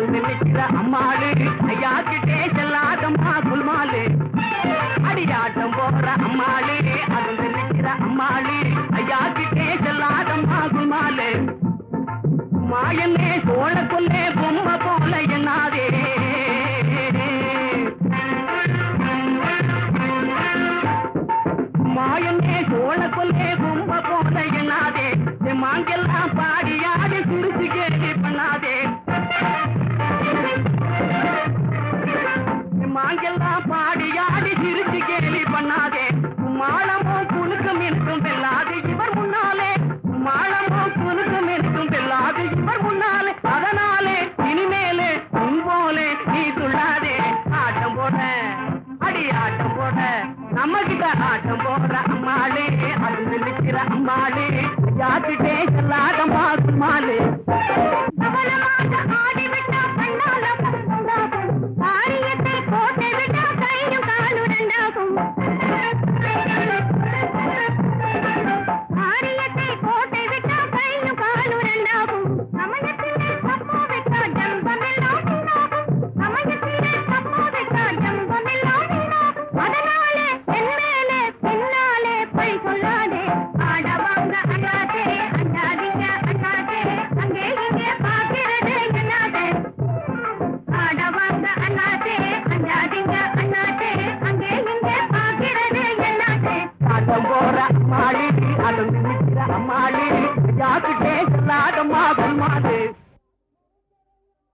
அது நிக்கிற அம்மாளு ஐயா கிட்டே செல்லாதம்மா குல்மாலு அடியாட்டம் போற அம்மாளு அது நிக்கிற அம்மாளு ஐயா கிட்டே செல்லாதம்மா குல்மாலு மாயனே சோழ கொல்லே பொம்மை போல என்னாதே மாயனே சோழ கொல்லே பொம்மை போல என்னாதே என் மாங்கெல்லாம் பாடியாடி சிரிச்சு கேள்வி பண்ணாதே என் மாங்கெல்லாம் பாடியாடி சிரிச்சு கேலி பண்ணாதே மாளமோ குலுக்கும் இருக்கும் வெல்லாது இவர் முன்னாலே மாளமோ குலுக்கும் இருக்கும் வெல்லாது இவர் முன்னாலே அதனாலே இனிமேலே உன் போலே நீ துள்ளாதே ஆட்டம் போட அடி ஆட்டம் போட நம்ம கிட்ட ஆட்டம் போடுற அம்மாளே அது நிற்கிற அம்மாளே யார்கிட்டே சொல்லாத மாசுமாளே